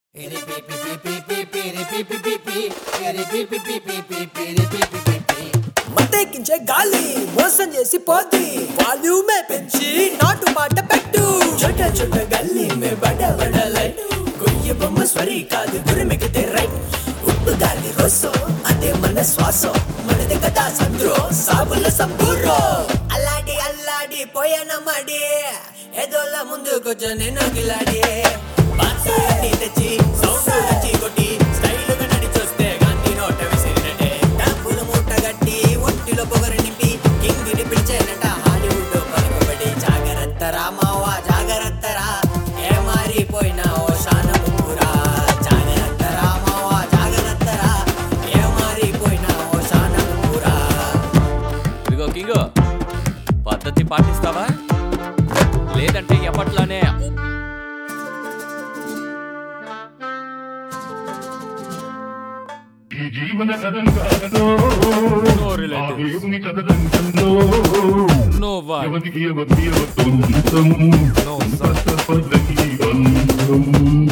మత్తెక్కించే గాలి మోసం చేసి పోద్ది వాల్యూమే పెంచి నాటు మాట పెట్టు చోట చోట గల్లీ మే బడ బడ లైట్ కొయ్య బొమ్మ స్వరి కాదు గురిమికితే రైట్ ఉప్పు గాలి రొస్సో అదే మన శ్వాసం మనది కదా సంద్రో సాబుల సంబూరో అల్లాడి అల్లాడి పోయాన మడి ఏదోల ముందుకొచ్చా నేను గిలాడి బాక్సులన్నీ తెచ్చి సౌండ్ తెచ్చి కొట్టి స్టైలుగా నడిచొస్తే గాంధీ నోట విసిరినట్టే టాపులు మూట గట్టి ఒంటిలో పొగరు నింపి కింగిని పిలిచేనట హాలీవుడ్ పలుకుబడి జాగ్రత్త రా మావా జాగ్రత్త రా ఏ మారిపోయినా ఓ శాన ముగ్గురా జాగ్రత్త రా మావా జాగ్రత్త రా ఏ మారిపోయినా ఓ శాన ముగ్గురా ఇదిగో కింగు పద్ధతి పాటిస్తావా లేదంటే ఎప్పట్లానే ఈ జీవన కథంగానో No relative. ఆ దేవుని కథదంగంలో నో వా ఎవరికి ఎవరికి ఎవరితో No, sir. పద్ధతి బంధం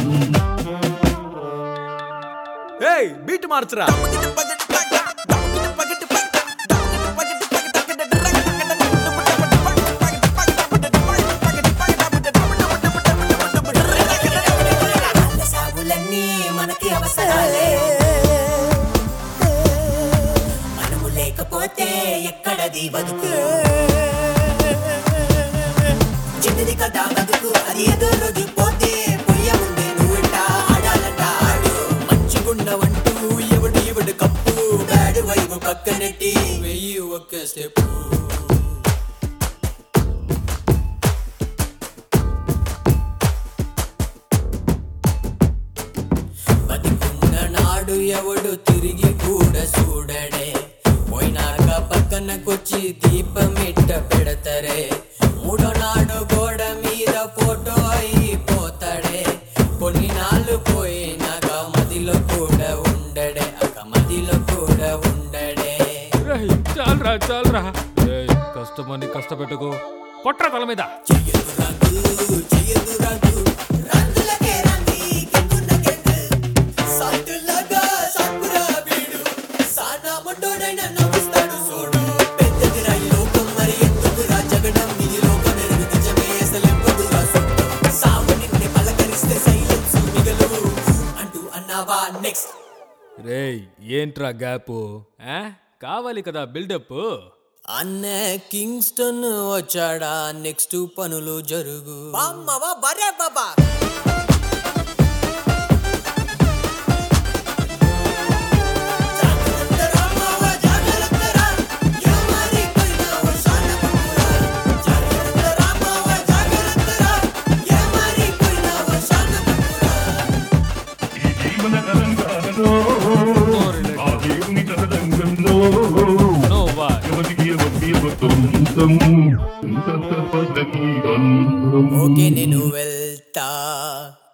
ఏయ్ బీట్ మార్చరా అల్ల సాగులన్నీ మనకి అవసరాలే మనము లేకపోతే ఎక్కడది బతుకు చిన్నది కదా బతుకు అది ఏదో రోజు పోతే పొయ్య ముందే నువ్వుంట ఆడాలంట ఆడు మంచిగుండవంటూ ఎవడు ఎవడు కప్పు బ్యాడు వైపు పక్కనెట్టి వెయ్యి ఒక్క స్టెప్ బతికున్న నాడు ఎవడు తిరిగి కూడా చూడడే పోయినాక పక్కనకొచ్చి దీపం ఇట్ట పెడతరే మూడో నాడు గోడ మీద ఫోటో అయిపోతాడే కొన్ని నాళ్ళు పోయినాక మదిలో కూడా ఉండడే అక్క మదిలో కూడా ఉండడే రేయ్, చాలురా చాలురా రేయ్, కష్టమని కష్టపెట్టుకో కొట్ర తల మీద చెయ్యదు రంగు చెయ్యదు రంగు రంగులకే రంగి కెంగున్న కెంగు సాటులాగా సాకురా వీడు సానా మొండోడైన నవ్వుస్తాడు చూడు పెద్దదిరా ఈ లోకం మరి ఎందుకురా జగడం ఇది లోకం ఎరుగు నిజమే అసలెంపదురా సుట్టం సాము నిన్నే పలకరిస్తే సైలెన్స్ మిగలు అంటూ అన్నావా నెక్స్ట్ రేయ్ ఏంట్రా గ్యాప్ కావాలి కదా బిల్డప్ అన్న కింగ్స్టన్ వచ్చాడా నెక్స్ట్ పనులు జరుగు బామ్మవా బరే బాబా జాగ్రత్త రా మావా, జాగ్రత్త రా. ఏ మారిపోయినావో శాన ముగ్గురా. జాగ్రత్త రా మావా, జాగ్రత్త రా. ఏ మారిపోయినావో శాన ముగ్గురా. ఈ జీవన కథంగానో ఆ దేవుని కథదంగంలో నో వా ఎవరికి ఎవరికి ఎవరితో పద్ధతి బంధం ఓకే నేను వెళ్తా